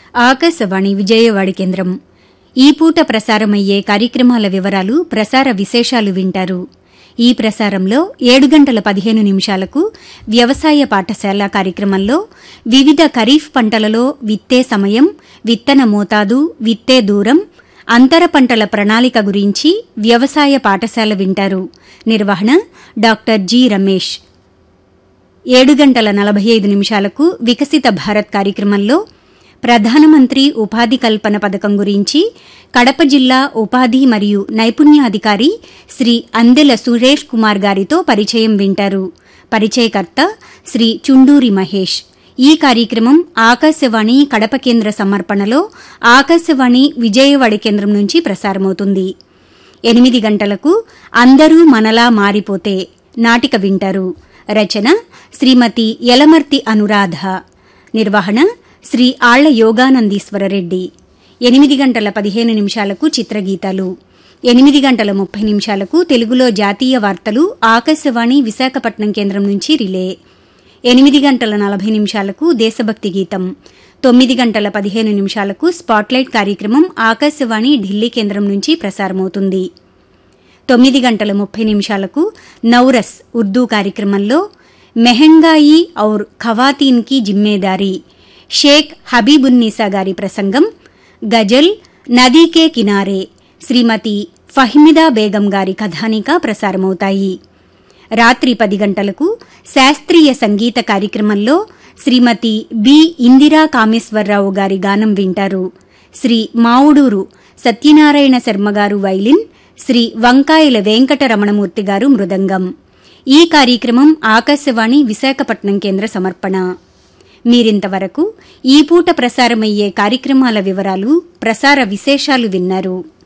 ఆకాశవాణి విజయవాడ కేంద్రం ఈ పూట ప్రసారమయ్యే కార్యక్రమాల వివరాలు ప్రసార విశేషాలు వింటారు ఈ ప్రసారంలో ఏడు గంటల పదిహేను నిమిషాలకు వ్యవసాయ పాఠశాల కార్యక్రమంలో వివిధ ఖరీఫ్ పంటలలో విత్తే సమయం విత్తన మోతాదు విత్తే దూరం అంతర పంటల ప్రణాళిక గురించి వ్యవసాయ పాఠశాల వింటారు నిర్వహణ డాక్టర్ జి రమేష్ ఏడు గంటల నలభై ఐదు నిమిషాలకు వికసిత భారత్ కార్యక్రమంలో ప్రధానమంత్రి ఉపాధి కల్పన పథకం గురించి కడప జిల్లా ఉపాధి మరియు నైపుణ్యాధికారి శ్రీ అందెల సురేష్ కుమార్ గారితో పరిచయం వింటారు పరిచయకర్త శ్రీ చుండూరి మహేష్ ఈ కార్యక్రమం ఆకాశవాణి కడప కేంద్ర సమర్పణలో ఆకాశవాణి విజయవాడ కేంద్రం నుంచి ప్రసారమవుతుంది ఎనిమిది గంటలకు అందరూ మనలా మారిపోతే నాటిక వింటారు రచన శ్రీమతి యలమర్తి అనురాధ నిర్వహణ శ్రీ ఆళ్ల యోగానందీశ్వరరెడ్డి ఎనిమిది గంటల పదిహేను నిమిషాలకు చిత్రగీతాలు ఎనిమిది గంటల ముప్పై నిమిషాలకు తెలుగులో జాతీయ వార్తలు ఆకాశవాణి విశాఖపట్నం కేంద్రం నుంచి రిలే ఎనిమిది గంటల నలభై నిమిషాలకు దేశభక్తి గీతం తొమ్మిది గంటల పదిహేను నిమిషాలకు స్పాట్లైట్ కార్యక్రమం ఆకాశవాణి ఢిల్లీ కేంద్రం నుంచి ప్రసారమవుతుంది తొమ్మిది గంటల ముప్పై నిమిషాలకు నౌరస్ ఉర్దూ కార్యక్రమంలో మెహంగాయి ఔర్ ఖవాతీన్ కి జిమ్మేదారీ షేక్ హబీబున్నీసా గారి ప్రసంగం గజల్ నదీకే కినారే శ్రీమతి ఫహిమిదా బేగం గారి కథానిక ప్రసారమవుతాయి రాత్రి పది గంటలకు శాస్త్రీయ సంగీత కార్యక్రమంలో శ్రీమతి బి ఇందిరా కామేశ్వరరావు గారి గానం వింటారు శ్రీ మావుడూరు సత్యనారాయణ శర్మ గారు వైలిన్ శ్రీ వంకాయల వెంకటరమణమూర్తి గారు మృదంగం ఈ కార్యక్రమం ఆకాశవాణి విశాఖపట్నం కేంద్ర సమర్పణ మీరింతవరకు ఈ పూట ప్రసారమయ్యే కార్యక్రమాల వివరాలు ప్రసార విశేషాలు విన్నారు